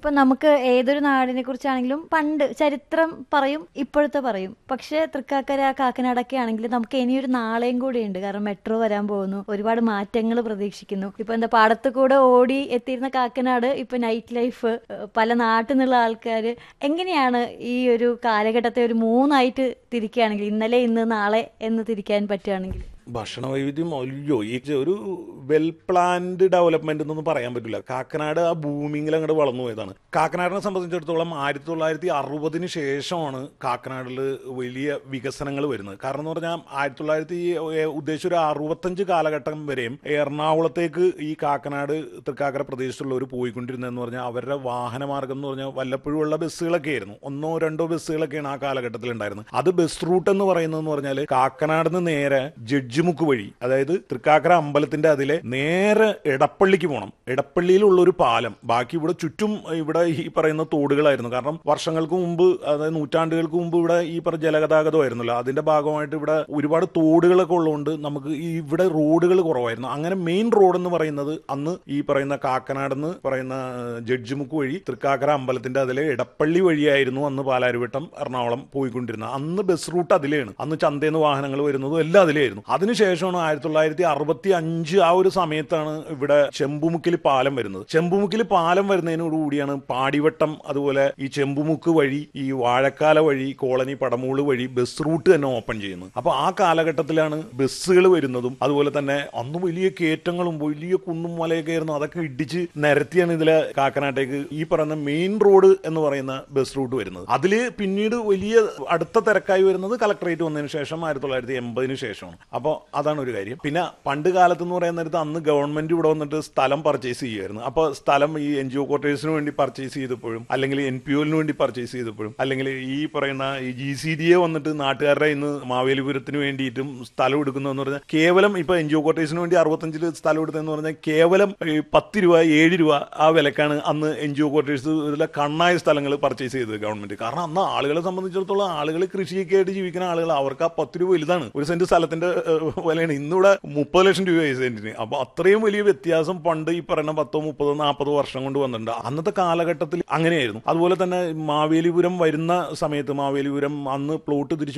ഇപ്പൊ നമുക്ക് ഏതൊരു നാടിനെ കുറിച്ചാണെങ്കിലും പണ്ട് ചരിത്രം പറയും ഇപ്പോഴത്തെ പറയും പക്ഷെ തൃക്കാക്കര കാക്കനാടൊക്കെ ആണെങ്കിൽ നമുക്ക് ഇനിയൊരു നാളെയും കൂടി ഉണ്ട് കാരണം മെട്രോ വരാൻ പോകുന്നു ഒരുപാട് മാറ്റങ്ങൾ പ്രതീക്ഷിക്കുന്നു ഇപ്പൊ എന്താ പാടത്ത് കൂടെ ഓടി എത്തിയിരുന്ന കാക്കനാട് ഇപ്പൊ നൈറ്റ് ലൈഫ് ഏഹ്, പല നാട്ടിൽ നിന്നുള്ള ആൾക്കാർ എങ്ങനെയാണ് ഈ ഒരു കാലഘട്ടത്തെ ഒരു മൂന്നായിട്ട് തിരിക്കുകയാണെങ്കിൽ ഇന്നലെ ഇന്ന് നാളെ എന്ന് തിരിക്കാൻ പറ്റുകയാണെങ്കിൽ ഭക്ഷണ വൈവിധ്യം അയ്യോ ഈ ഒരു വെൽ പ്ലാൻഡ് ഡെവലപ്മെന്റ് എന്നൊന്നും പറയാൻ പറ്റില്ല കാക്കനാട് ആ ഭൂമിയിൽ അങ്ങോട്ട് വളർന്നു പോയതാണ് കാക്കനാടിനെ സംബന്ധിച്ചിടത്തോളം ആയിരത്തി തൊള്ളായിരത്തി അറുപതിന് ശേഷമാണ് കാക്കനാടിൽ വലിയ വികസനങ്ങൾ വരുന്നത് കാരണം എന്ന് പറഞ്ഞാൽ ആയിരത്തി തൊള്ളായിരത്തി ഉദ്ദേശിച്ച ഒരു അറുപത്തഞ്ച് കാലഘട്ടം വരെയും എറണാകുളത്തേക്ക് ഈ കാക്കനാട് തൃക്കാക്കര പ്രദേശത്തുള്ളവർ പോയിക്കൊണ്ടിരുന്നതെന്ന് പറഞ്ഞാൽ അവരുടെ വാഹനമാർഗം എന്ന് പറഞ്ഞാൽ വല്ലപ്പോഴും ഉള്ള ബസ്സുകളൊക്കെ ആയിരുന്നു ഒന്നോ രണ്ടോ ബസ്സുകളൊക്കെയാണ് ആ കാലഘട്ടത്തിൽ ഉണ്ടായിരുന്നത് അത് ബസ് റൂട്ട് എന്ന് പറയുന്നതെന്ന് പറഞ്ഞാൽ കാക്കനാട് നിന്ന് നേരെ ജഡ്ജിമുക്ക് വഴി അതായത് തൃക്കാക്കര അമ്പലത്തിന്റെ അതിലെ നേരെ എടപ്പള്ളിക്ക് പോകണം എടപ്പള്ളിയിലുള്ള ഒരു പാലം ബാക്കി ഇവിടെ ചുറ്റും ഇവിടെ ഈ പറയുന്ന തോടുകളായിരുന്നു കാരണം വർഷങ്ങൾക്ക് മുമ്പ് അതായത് നൂറ്റാണ്ടുകൾക്ക് മുമ്പ് ഇവിടെ ഈ പറഞ്ഞ ജലഗതാഗതമായിരുന്നല്ലോ അതിന്റെ ഭാഗമായിട്ട് ഇവിടെ ഒരുപാട് തോടുകളൊക്കെ ഉള്ളതുകൊണ്ട് നമുക്ക് ഈ ഇവിടെ റോഡുകൾ കുറവായിരുന്നു അങ്ങനെ മെയിൻ റോഡ് എന്ന് പറയുന്നത് അന്ന് ഈ പറയുന്ന കാക്കനാടെന്ന് പറയുന്ന ജഡ്ജിമുക്ക് വഴി തൃക്കാക്കര അമ്പലത്തിന്റെ അതിലെ ഇടപ്പള്ളി വഴിയായിരുന്നു അന്ന് പാലാരിവട്ടം എറണാകുളം പോയിക്കൊണ്ടിരുന്നത് അന്ന് ബസ് റൂട്ട് അതിലെയാണ് അന്ന് ചന്തേന്ന് വാഹനങ്ങൾ വരുന്നതും എല്ലാം അതിലെയായിരുന്നു അതിനുശേഷമാണ് ആയിരത്തി തൊള്ളായിരത്തി അറുപത്തി അഞ്ച് ആ ഒരു സമയത്താണ് ഇവിടെ ചെമ്പുമുക്കിൽ പാലം വരുന്നത് ചെമ്പുമുക്കിൽ പാലം വരുന്നതിനോടുകൂടിയാണ് പാടിവട്ടം അതുപോലെ ഈ ചെമ്പുമുക്ക് വഴി ഈ വാഴക്കാല വഴി കോളനി പടമൂള് വഴി ബസ് റൂട്ട് തന്നെ ഓപ്പൺ ചെയ്യുന്നത് അപ്പൊ ആ കാലഘട്ടത്തിലാണ് ബസ്സുകൾ വരുന്നതും അതുപോലെ തന്നെ അന്ന് വലിയ കയറ്റങ്ങളും വലിയ കുന്നും മലയൊക്കെ ആയിരുന്നു അതൊക്കെ ഇടിച്ച് നിരത്തിയാണ് ഇതിലെ കാക്കനാട്ടേക്ക് ഈ പറയുന്ന മെയിൻ റോഡ് എന്ന് പറയുന്ന ബസ് റൂട്ട് വരുന്നത് അതില് പിന്നീട് വലിയ അടുത്ത തിരക്കായി വരുന്നത് കളക്ടറേറ്റ് വന്നതിന് ശേഷം ആയിരത്തി തൊള്ളായിരത്തി എൺപതിന് ശേഷമാണ് അപ്പോൾ അതാണ് ഒരു കാര്യം പിന്നെ പണ്ട് കാലത്ത് എന്ന് പറയുന്ന നേരത്ത് അന്ന് ഗവൺമെന്റ് ഇവിടെ വന്നിട്ട് സ്ഥലം പർച്ചേസ് ചെയ്യുമായിരുന്നു അപ്പോൾ സ്ഥലം ഈ എൻ ജി ഒ ക്വാർട്ടേഴ്സിന് വേണ്ടി പർച്ചേസ് ചെയ്തപ്പോഴും അല്ലെങ്കിൽ എൻ പി ഒലിന് വേണ്ടി പർച്ചേസ് ചെയ്തപ്പോഴും അല്ലെങ്കിൽ ഈ പറയുന്ന ഈ ജി സി ഡി എ വന്നിട്ട് നാട്ടുകാരുടെ ഇന്ന് മാവേലിപുരത്തിന് വേണ്ടിയിട്ടും സ്ഥലം എടുക്കുന്നതെന്ന് പറഞ്ഞാൽ കേവലം ഇപ്പൊ എൻ ജി ഒ ക്വാർട്ടേഴ്സിന് വേണ്ടി അറുപത്തഞ്ചില് സ്ഥലം എടുത്തതെന്ന് പറഞ്ഞാൽ കേവലം ഈ പത്ത് രൂപ ഏഴ് രൂപ ആ വിലക്കാണ് അന്ന് എൻ ജി ഒ ക്വാർട്ടേഴ്സ് ഇതിലെ കണ്ണായ സ്ഥലങ്ങൾ പർച്ചേസ് ചെയ്തത് ഗവൺമെന്റ് കാരണം അന്ന് ആളുകളെ സംബന്ധിച്ചിടത്തോളം ആളുകൾ കൃഷിയൊക്കെ ആയിട്ട് ജീവിക്കുന്ന ആളുകൾ അവർക്ക് ആ പത്ത് രൂപ വലുതാണ് ഒരു സെന്റ് സ്ഥലത്തിന്റെ ഏഹ്, വിലയാണ് ഇന്നിവിടെ മുപ്പത് ലക്ഷം രൂപയായി സെന്റിന് അപ്പൊ അത്രയും വലിയ വ്യത്യാസം പണ്ട് ഈ പറയുന്ന പത്തോ മുപ്പതോ നാൽപ്പതോ വർഷം കൊണ്ട് വന്നിട്ടുണ്ട് അന്നത്തെ കാലഘട്ടത്തിൽ അങ്ങനെയായിരുന്നു അതുപോലെ തന്നെ മാവേലിപുരം വരുന്ന സമയത്ത് മാവേലിപുരം അന്ന് പ്ലോട്ട് തിരിച്ചു